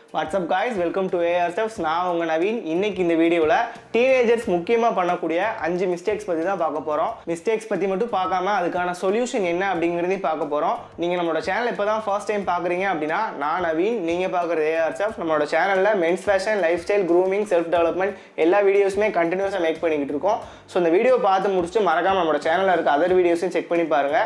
WhatsApp guys welcome to AR steps நான் உங்கள் நவீன் இன்னைக்கு இந்த வீடியோவில் டீனேஜர்ஸ் முக்கியமாக பண்ணக்கூடிய அஞ்சு மிஸ்டேக்ஸ் பற்றி தான் பார்க்க போகிறோம் மிஸ்டேக்ஸ் பற்றி மட்டும் பார்க்காம அதுக்கான சொல்யூஷன் என்ன அப்படிங்கிறதையும் பார்க்க போகிறோம் நீங்கள் நம்மளோட சேனல் இப்போ தான் ஃபர்ஸ்ட் டைம் பார்க்குறீங்க அப்படின்னா நான் நவீன் நீங்கள் பார்க்குறது ஏஆர் ஸ்டெப்ஸ் நம்மளோட சேனலில் men's fashion lifestyle grooming self development எல்லா வீடியோஸுமே கண்டினியூஸாக மேக் பண்ணிக்கிட்டு இருக்கோம் ஸோ இந்த வீடியோ பார்த்து முடிச்சுட்டு மறக்காம நம்மளோட சேனலில் இருக்க அதர் வீடியோஸையும் செக் பண்ணி பாருங்கள்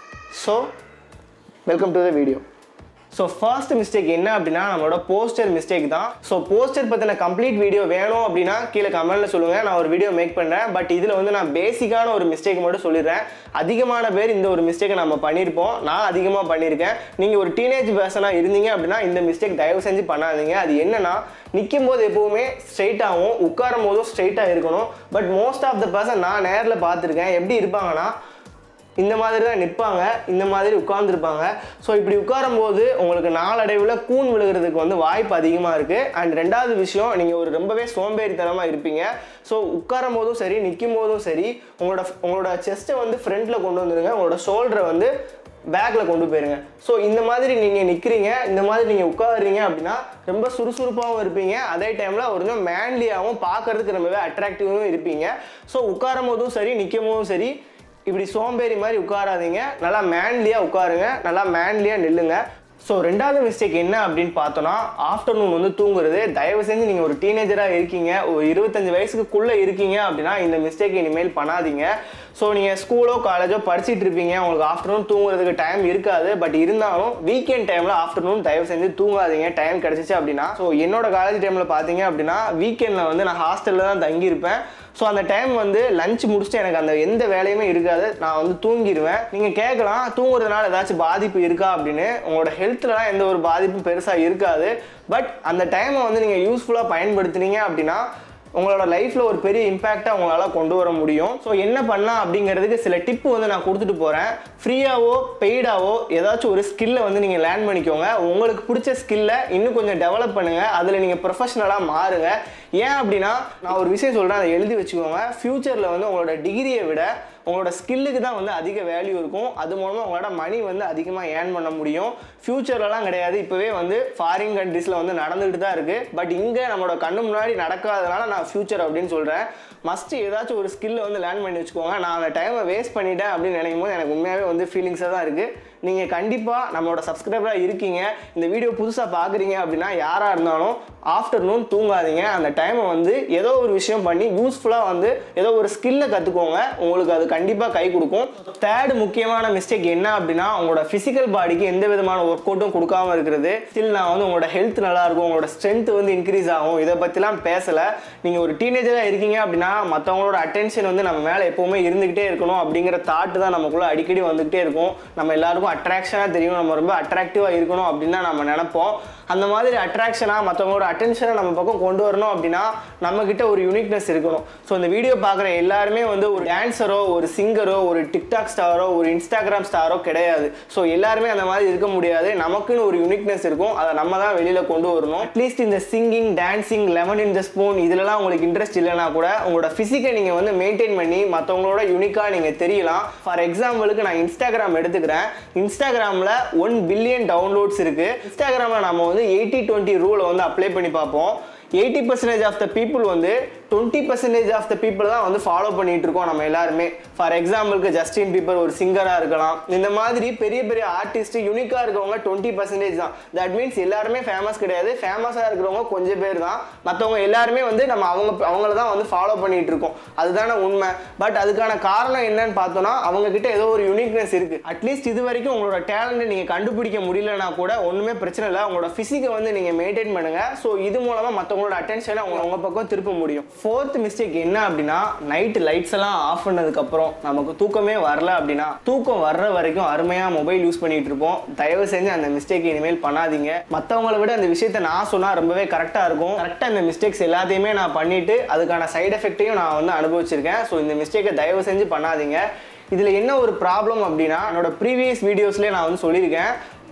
so welcome to the video so first mistake என்ன அப்படின்னா நம்மளோட போஸ்டர் மிஸ்டேக் தான் ஸோ போஸ்டர் பற்றின கம்ப்ளீட் வீடியோ வேணும் அப்படின்னா கீழே கமெண்ட்டில் சொல்லுங்கள் நான் ஒரு வீடியோ மேக் பண்ணுறேன் பட் இதில் வந்து நான் பேசிக்கான ஒரு மிஸ்டேக் மட்டும் சொல்லிடுறேன் அதிகமான பேர் இந்த ஒரு மிஸ்டேக்கை நம்ம பண்ணியிருப்போம் நான் அதிகமாக பண்ணியிருக்கேன் நீங்கள் ஒரு டீனேஜ் பர்சனாக இருந்தீங்க அப்படின்னா இந்த மிஸ்டேக் தயவு செஞ்சு பண்ணாதீங்க அது என்னன்னா நிற்கும் போது எப்போவுமே ஸ்ட்ரைட்டாகவும் உட்காரும் போதும் ஸ்ட்ரைட்டாக இருக்கணும் but most of the person நான் நேரில் பார்த்துருக்கேன் எப்படி இருப்பாங்கன்னா இந்த மாதிரி தான் நிற்பாங்க இந்த மாதிரி உட்காந்துருப்பாங்க ஸோ இப்படி உட்காரும்போது உங்களுக்கு நாளடைவில் கூன் விழுகிறதுக்கு வந்து வாய்ப்பு அதிகமாக இருக்குது அண்ட் ரெண்டாவது விஷயம் நீங்கள் ஒரு ரொம்பவே சோம்பேறித்தனமாக இருப்பீங்க ஸோ உட்காரும் போதும் சரி நிற்கும் போதும் சரி உங்களோட உங்களோட செஸ்ட்டை வந்து ஃப்ரண்ட்டில் கொண்டு வந்துடுங்க உங்களோட ஷோல்டரை வந்து பேக்கில் கொண்டு போயிருங்க ஸோ இந்த மாதிரி நீங்கள் நிற்கிறீங்க இந்த மாதிரி நீங்கள் உட்காருறீங்க அப்படின்னா ரொம்ப சுறுசுறுப்பாகவும் இருப்பீங்க அதே டைமில் ஒரு கொஞ்சம் மேன்லியாகவும் பார்க்கறதுக்கு ரொம்பவே அட்ராக்டிவாகவும் இருப்பீங்க ஸோ உட்காரும் போதும் சரி நிற்கும் போதும் சரி இப்படி சோம்பேறி மாதிரி உட்காராதீங்க நல்லா மேன்லியாக உட்காருங்க நல்லா மேன்லியாக நில்லுங்க ஸோ ரெண்டாவது மிஸ்டேக் என்ன அப்படின்னு பார்த்தோன்னா ஆஃப்டர்நூன் வந்து தூங்குறது தயவு செஞ்சு நீங்கள் ஒரு டீனேஜராக இருக்கீங்க ஒரு இருபத்தஞ்சு வயசுக்குள்ளே இருக்கீங்க அப்படின்னா இந்த மிஸ்டேக் இனிமேல் பண்ணாதீங்க ஸோ நீங்கள் ஸ்கூலோ காலேஜோ படிச்சுட்டு இருப்பீங்க உங்களுக்கு ஆஃப்டர்நூன் தூங்குறதுக்கு டைம் இருக்காது பட் இருந்தாலும் வீக்கெண்ட் டைமில் ஆஃப்டர்நூன் தயவு செஞ்சு தூங்காதீங்க டைம் கிடச்சிச்சு அப்படின்னா ஸோ என்னோட காலேஜ் டைமில் பார்த்தீங்க அப்படின்னா வீக்கெண்டில் வந்து நான் ஹாஸ்டலில் தான் தங்கியிருப்பேன் ஸோ அந்த டைம் வந்து லஞ்ச் முடிச்சுட்டு எனக்கு அந்த எந்த வேலையுமே இருக்காது நான் வந்து தூங்கிடுவேன் நீங்கள் கேட்கலாம் தூங்குறதுனால ஏதாச்சும் பாதிப்பு இருக்கா அப்படின்னு உங்களோட ஹெல்த்லலாம் எந்த ஒரு பாதிப்பும் பெருசாக இருக்காது பட் அந்த டைமை வந்து நீங்கள் யூஸ்ஃபுல்லாக பயன்படுத்துனீங்க அப்படின்னா உங்களோட லைஃப்பில் ஒரு பெரிய இம்பேக்டாக உங்களால் கொண்டு வர முடியும் ஸோ என்ன பண்ணலாம் அப்படிங்கிறதுக்கு சில டிப்பு வந்து நான் கொடுத்துட்டு போகிறேன் ஃப்ரீயாவோ பெய்டாவோ ஏதாச்சும் ஒரு ஸ்கில்லை வந்து நீங்கள் லேர்ன் பண்ணிக்கோங்க உங்களுக்கு பிடிச்ச ஸ்கில்லை இன்னும் கொஞ்சம் டெவலப் பண்ணுங்கள் அதில் நீங்கள் ப்ரொஃபஷனலாக மாறுங்க ஏன் அப்படின்னா நான் ஒரு விஷயம் சொல்கிறேன் அதை எழுதி வச்சுக்கோங்க ஃப்யூச்சரில் வந்து உங்களோட டிகிரியை விட உங்களோட ஸ்கில்லுக்கு தான் வந்து அதிக வேல்யூ இருக்கும் அது மூலமாக உங்களோட மணி வந்து அதிகமாக ஏர்ன் பண்ண முடியும் ஃப்யூச்சர்லலாம் கிடையாது இப்போவே வந்து ஃபாரின் கண்ட்ரீஸில் வந்து நடந்துகிட்டு தான் இருக்குது பட் இங்கே நம்மளோட கண்ணு முன்னாடி நடக்காதனால நான் ஃப்யூச்சர் அப்படின்னு சொல்கிறேன் மஸ்ட்டு ஏதாச்சும் ஒரு ஸ்கில்லை வந்து லேர்ன் பண்ணி வச்சுக்கோங்க நான் அந்த டைமை வேஸ்ட் பண்ணிட்டேன் அப்படின்னு நினைக்கும் போது எனக்கு உண்மையாகவே வந்து ஃபீலிங்ஸாக தான் இருக்குது நீங்கள் கண்டிப்பாக நம்மளோட சப்ஸ்கிரைபராக இருக்கீங்க இந்த வீடியோ புதுசாக பார்க்குறீங்க அப்படின்னா யாராக இருந்தாலும் ஆஃப்டர்நூன் தூங்காதீங்க அந்த டைமை வந்து ஏதோ ஒரு விஷயம் பண்ணி யூஸ்ஃபுல்லாக வந்து ஏதோ ஒரு ஸ்கில்லை கற்றுக்கோங்க உங்களுக்கு அது கண்டிப்பாக கை கொடுக்கும் தேர்டு முக்கியமான மிஸ்டேக் என்ன அப்படின்னா உங்களோட ஃபிசிக்கல் பாடிக்கு எந்த விதமான ஒர்க் அவுட்டும் கொடுக்காம இருக்கிறது ஸ்டில் நான் வந்து உங்களோட ஹெல்த் நல்லாயிருக்கும் உங்களோட ஸ்ட்ரென்த் வந்து இன்க்ரீஸ் ஆகும் இதை பற்றிலாம் பேசலை நீங்கள் ஒரு டீனேஜராக இருக்கீங்க அப்படின்னா மற்றவங்களோட அட்டென்ஷன் வந்து நம்ம மேலே எப்போவுமே இருந்துக்கிட்டே இருக்கணும் அப்படிங்கிற தாட்டு தான் நமக்குள்ளே அடிக்கடி வந்துக்கிட்டே இருக்கும் நம்ம எல்லாருக்கும் அட்ராக்ஷனாக தெரியும் நம்ம ரொம்ப அட்ராக்டிவாக இருக்கணும் அப்படின்னு தான் நம்ம நினைப்போம் அந்த மாதிரி அட்ராக்ஷனாக மற்றவங்களோட அட்டென்ஷனை நம்ம பக்கம் கொண்டு வரணும் அப்படின்னா நம்மக்கிட்ட ஒரு யூனிக்னஸ் இருக்கணும் ஸோ இந்த வீடியோ பார்க்குற எல்லாருமே வந்து ஒரு டான்ஸரோ ஒரு சிங்கரோ ஒரு டிக்டாக் ஸ்டாரோ ஒரு இன்ஸ்டாகிராம் ஸ்டாரோ கிடையாது ஸோ எல்லாருமே அந்த மாதிரி இருக்க முடியாது நமக்குன்னு ஒரு யூனிக்னஸ் இருக்கும் அதை நம்ம தான் வெளியில் கொண்டு வரணும் அட்லீஸ்ட் இந்த singing dancing lemon in the spoon இதுலலாம் உங்களுக்கு இன்ட்ரெஸ்ட் இல்லைனா கூட உங்களோட ஃபிசிக்கை நீங்கள் வந்து மெயின்டைன் பண்ணி மற்றவங்களோட யூனிக்காக நீங்கள் தெரியலாம் ஃபார் எக்ஸாம்பிளுக்கு நான் இன்ஸ்டாகிராம் எடுத்துக்கிறேன் இன்ஸ்டாகிராமில் ஒன் பில்லியன் டவுன்லோட்ஸ் இருக்குது இன்ஸ்டாகிராமில் நம்ம வந்து எயிட்டி டுவெண்ட்டி ரூலை வந்து அப்ளை பண்ணி பார்ப்போம் eighty percentage of the people வந்து twenty percentage of the people தான் வந்து ஃபாலோ பண்ணிட்டு இருக்கோம் நம்ம எல்லாருமே ஃபார் எக்ஸாம்பிளுக்கு ஜஸ்டின் பீப்பர் ஒரு சிங்கராக இருக்கலாம் இந்த மாதிரி பெரிய பெரிய ஆர்டிஸ்ட் யூனிக்காக இருக்கவங்க டுவெண்ட்டி பர்சன்டேஜ் தான் தட் மீன்ஸ் எல்லாருமே ஃபேமஸ் கிடையாது ஃபேமஸாக இருக்கிறவங்க கொஞ்சம் பேர் தான் மற்றவங்க எல்லாருமே வந்து நம்ம அவங்க அவங்கள தான் வந்து ஃபாலோ பண்ணிட்டு இருக்கோம் அதுதானே உண்மை பட் அதுக்கான காரணம் என்னன்னு பார்த்தோம்னா அவங்க கிட்ட ஏதோ ஒரு யூனிக்னஸ் இருக்கு அட்லீஸ்ட் இது வரைக்கும் உங்களோட டேலண்ட்டை நீங்கள் கண்டுபிடிக்க முடியலனா கூட ஒன்றுமே பிரச்சனை இல்லை உங்களோட ஃபிசிக்கை வந்து நீங்கள் மெயின்டைன் பண்ணுங்க ஸோ இது மூலமாக மற்றவங்களோட அட்டென்ஷனை அவங்க உங்க பக்கம் திருப்ப முடியும் ஃபோர்த் மிஸ்டேக் என்ன அப்படின்னா நைட்டு லைட்ஸ் எல்லாம் ஆஃப் பண்ணதுக்கப்புறம் நமக்கு தூக்கமே வரல அப்படின்னா தூக்கம் வர்ற வரைக்கும் அருமையாக மொபைல் யூஸ் பண்ணிட்டு இருப்போம் தயவு செஞ்சு அந்த மிஸ்டேக் இனிமேல் பண்ணாதீங்க மற்றவங்கள விட அந்த விஷயத்தை நான் சொன்னால் ரொம்பவே கரெக்டாக இருக்கும் கரெக்டாக இந்த மிஸ்டேக்ஸ் எல்லாத்தையுமே நான் பண்ணிட்டு அதுக்கான சைடு எஃபெக்ட்டையும் நான் வந்து அனுபவிச்சிருக்கேன் ஸோ இந்த மிஸ்டேக்கை தயவு செஞ்சு பண்ணாதீங்க இதில் என்ன ஒரு ப்ராப்ளம் அப்படின்னா என்னோட ப்ரீவியஸ் வீடியோஸ்லேயே நான் வந்து சொல்லியிருக்கேன்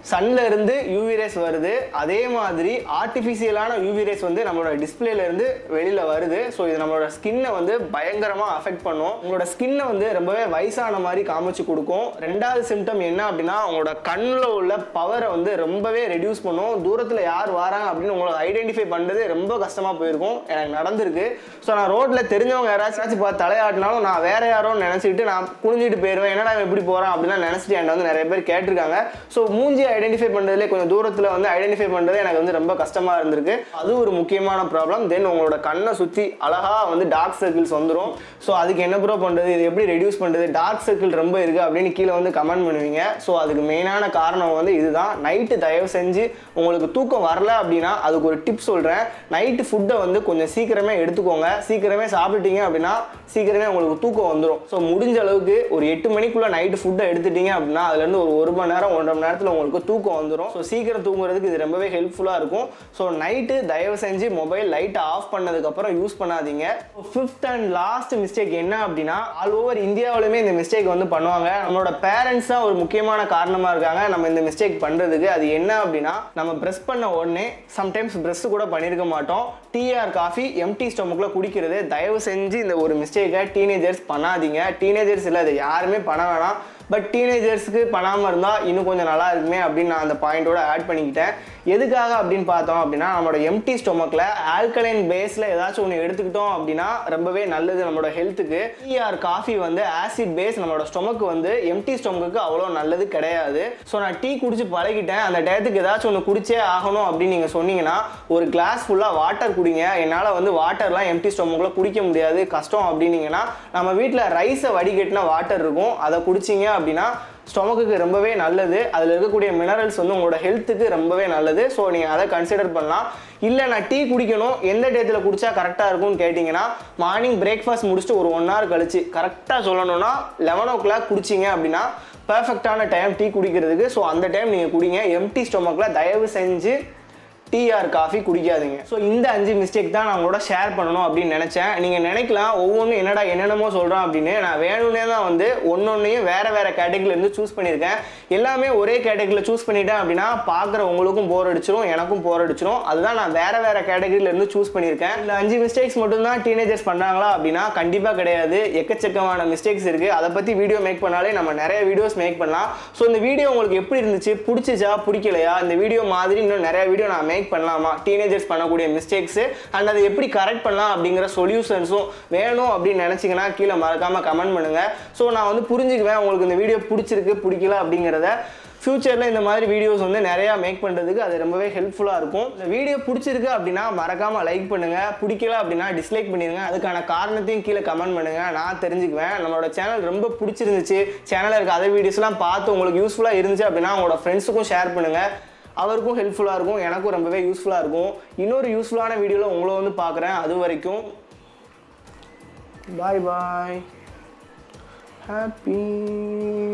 சன்ல இருந்து யூவி ரேஸ் வருது அதே மாதிரி ஆர்டிஃபிஷியலான யூவி ரேஸ் வந்து நம்மளோட டிஸ்பிளேல இருந்து வெளியில வருது ஸோ இது நம்மளோட ஸ்கின்னை வந்து பயங்கரமா அஃபெக்ட் பண்ணும் உங்களோட ஸ்கின்னை வந்து ரொம்பவே வயசான மாதிரி காமிச்சு கொடுக்கும் ரெண்டாவது சிம்டம் என்ன அப்படின்னா உங்களோட கண்ணில் உள்ள பவரை வந்து ரொம்பவே ரெடியூஸ் பண்ணும் தூரத்தில் யார் வராங்க அப்படின்னு உங்களை ஐடென்டிஃபை பண்ணுறது ரொம்ப கஷ்டமா போயிருக்கும் எனக்கு நடந்திருக்கு ஸோ நான் ரோட்ல தெரிஞ்சவங்க யாராச்சும் பார்த்து தலையாட்டினாலும் நான் வேற யாரோன்னு நினைச்சிட்டு நான் குனிஞ்சிட்டு போயிடுவேன் என்னடா இவன் எப்படி போறான் அப்படிலாம் நினைச்சிட்டு என்கிட்ட வந்து நிறைய பேர் கேட்டிருக்காங்க ஸோ மூஞ்சி ஐடென்டிஃபை பண்ணுறதுலே கொஞ்சம் தூரத்தில் வந்து ஐடென்டிஃபை பண்ணுறது எனக்கு வந்து ரொம்ப கஷ்டமாக இருந்திருக்கு அது ஒரு முக்கியமான ப்ராப்ளம் தென் உங்களோட கண்ணை சுற்றி அழகாக வந்து டார்க் சர்க்கிள்ஸ் வந்துடும் ஸோ அதுக்கு என்ன ப்ரோ பண்ணுறது இது எப்படி ரெடியூஸ் பண்ணுறது டார்க் சர்க்கிள் ரொம்ப இருக்குது அப்படின்னு கீழே வந்து கமெண்ட் பண்ணுவீங்க ஸோ அதுக்கு மெயினான காரணம் வந்து இதுதான் நைட்டு தயவு செஞ்சு உங்களுக்கு தூக்கம் வரல அப்படின்னா அதுக்கு ஒரு டிப் சொல்கிறேன் நைட்டு ஃபுட்டை வந்து கொஞ்சம் சீக்கிரமே எடுத்துக்கோங்க சீக்கிரமே சாப்பிட்டீங்க அப்படின்னா சீக்கிரமே உங்களுக்கு தூக்கம் வந்துடும் ஸோ முடிஞ்ச அளவுக்கு ஒரு எட்டு மணிக்குள்ளே நைட்டு ஃபுட்டை எடுத்துட்டீங்க அப்படின்னா அதுலேருந்து ஒரு ஒரு மணி நேரம் ஒன்றரை மணி நேரத்தில் உங்களுக்கு தூக்கம் வந்துடும் ஸோ சீக்கிரம் தூங்குறதுக்கு இது ரொம்பவே ஹெல்ப்ஃபுல்லாக இருக்கும் ஸோ நைட்டு தயவு செஞ்சு மொபைல் லைட்டை ஆஃப் பண்ணதுக்கப்புறம் யூஸ் பண்ணாதீங்க ஃபிஃப்த் அண்ட் லாஸ்ட் மிஸ்டேக் என்ன அப்படின்னா ஆல் ஓவர் இந்தியாவிலுமே இந்த மிஸ்டேக் வந்து பண்ணுவாங்க நம்மளோட பேரண்ட்ஸ் தான் ஒரு முக்கியமான காரணமாக இருக்காங்க நம்ம இந்த மிஸ்டேக் பண்ணுறதுக்கு அது என்ன அப்படின்னா நம்ம ப்ரெஸ் பண்ண உடனே சம்டைம்ஸ் ப்ரெஸ் கூட பண்ணியிருக்க மாட்டோம் டிஆர் காஃபி எம்டி ஸ்டொமக்கில் குடிக்கிறது தயவு செஞ்சு இந்த ஒரு மிஸ்டேக்கை டீனேஜர்ஸ் பண்ணாதீங்க டீனேஜர்ஸ் இல்லை அதை யாருமே பண்ண வேணாம் பட் டீனேஜர்ஸ்க்கு பண்ணாமல் இருந்தால் இன்னும் கொஞ்சம் நல்லா இருக்குமே அப்படின்னு நான் அந்த பாயிண்டோட ஆட் பண்ணிக்கிட்டேன் எதுக்காக அப்படின்னு பார்த்தோம் அப்படின்னா நம்மளோட எம்டி ஸ்டொமக்கில் ஆல்கலைன் பேஸில் ஏதாச்சும் ஒன்று எடுத்துக்கிட்டோம் அப்படின்னா ரொம்பவே நல்லது நம்மளோட ஹெல்த்துக்கு டிஆர் காஃபி வந்து ஆசிட் பேஸ் நம்மளோட ஸ்டொமக்கு வந்து எம்டி ஸ்டொமக்கு அவ்வளோ நல்லது கிடையாது ஸோ நான் டீ குடிச்சு பழகிட்டேன் அந்த டயத்துக்கு ஏதாச்சும் ஒன்று குடிச்சே ஆகணும் அப்படின்னு நீங்கள் சொன்னீங்கன்னா ஒரு கிளாஸ் ஃபுல்லாக வாட்டர் குடிங்க என்னால் வந்து வாட்டர்லாம் எம்டி ஸ்டொமக்கில் குடிக்க முடியாது கஷ்டம் அப்படின்னீங்கன்னா நம்ம வீட்டில் ரைஸை வடிகட்டின வாட்டர் இருக்கும் அதை குடிச்சிங்க அப்படின்னா ஸ்டொமக்குக்கு ரொம்பவே நல்லது அதில் இருக்கக்கூடிய மினரல்ஸ் வந்து உங்களோட ஹெல்த்துக்கு ரொம்பவே நல்லது ஸோ நீங்கள் அதை கன்சிடர் பண்ணலாம் இல்லை நான் டீ குடிக்கணும் எந்த டயத்தில் குடிச்சா கரெக்டாக இருக்கும்னு கேட்டிங்கன்னா மார்னிங் பிரேக்ஃபாஸ்ட் முடிச்சுட்டு ஒரு ஒன் ஹவர் கழிச்சு கரெக்டாக சொல்லணும்னா லெவன் ஓ கிளாக் குடிச்சிங்க அப்படின்னா பர்ஃபெக்டான டைம் டீ குடிக்கிறதுக்கு ஸோ அந்த டைம் நீங்கள் குடிங்க எம்டி ஸ்டொமக்கில் தயவு செஞ்சு டிஆர் காஃபி குடிக்காதீங்க ஸோ இந்த அஞ்சு மிஸ்டேக் தான் நான் உங்களோட ஷேர் பண்ணணும் அப்படின்னு நினச்சேன் நீங்கள் நினைக்கலாம் ஒவ்வொன்றும் என்னடா என்னென்னமோ சொல்கிறான் அப்படின்னு நான் வேணும்னே தான் வந்து ஒன்னொன்னையும் வேறு வேறு கேட்டகரியிலேருந்து சூஸ் பண்ணியிருக்கேன் எல்லாமே ஒரே கேட்டகரியில் சூஸ் பண்ணிட்டேன் அப்படின்னா பார்க்குற உங்களுக்கும் போர் அடிச்சிரும் எனக்கும் போர் அடிச்சிரும் அதுதான் நான் வேறு வேறு கேட்டகரியிலேருந்து சூஸ் பண்ணியிருக்கேன் இந்த அஞ்சு மிஸ்டேக்ஸ் மட்டும்தான் டீனேஜர்ஸ் பண்ணுறாங்களா அப்படின்னா கண்டிப்பாக கிடையாது எக்கச்சக்கமான மிஸ்டேக்ஸ் இருக்குது அதை பற்றி வீடியோ மேக் பண்ணாலே நம்ம நிறைய வீடியோஸ் மேக் பண்ணலாம் ஸோ இந்த வீடியோ உங்களுக்கு எப்படி இருந்துச்சு பிடிச்சிச்சா பிடிக்கலையா இந்த வீடியோ மாதிரி இன்னும் நிறைய வீடியோ நான் மேக் பண்ணலாமா டீனேஜர்ஸ் பண்ணக்கூடிய மிஸ்டேக்ஸு அண்ட் அதை எப்படி கரெக்ட் பண்ணலாம் அப்படிங்கிற சொல்யூஷன்ஸும் வேணும் அப்படின்னு நினச்சிங்கன்னா கீழே மறக்காமல் கமெண்ட் பண்ணுங்கள் ஸோ நான் வந்து புரிஞ்சுக்குவேன் உங்களுக்கு இந்த வீடியோ பிடிச்சிருக்கு பிடிக்கல அப்படிங்கிறத ஃப்யூச்சரில் இந்த மாதிரி வீடியோஸ் வந்து நிறையா மேக் பண்ணுறதுக்கு அது ரொம்பவே ஹெல்ப்ஃபுல்லாக இருக்கும் இந்த வீடியோ பிடிச்சிருக்கு அப்படின்னா மறக்காமல் லைக் பண்ணுங்கள் பிடிக்கல அப்படின்னா டிஸ்லைக் பண்ணிடுங்க அதுக்கான காரணத்தையும் கீழே கமெண்ட் பண்ணுங்கள் நான் தெரிஞ்சுக்குவேன் நம்மளோட சேனல் ரொம்ப பிடிச்சிருந்துச்சு சேனலில் இருக்க அதர் வீடியோஸ்லாம் பார்த்து உங்களுக்கு யூஸ்ஃபுல்லாக இருந்துச்சு அப்படின்னா உங்களோட ஃப்ரெண்ட்ஸுக்கும் ஷேர் பண்ணுங்கள் அவருக்கும் ஹெல்ப்ஃபுல்லாக இருக்கும் எனக்கும் ரொம்பவே யூஸ்ஃபுல்லாக இருக்கும் இன்னொரு யூஸ்ஃபுல்லான வீடியோவில் உங்களை வந்து பார்க்குறேன் அது வரைக்கும் பாய் பாய் ஹாப்பி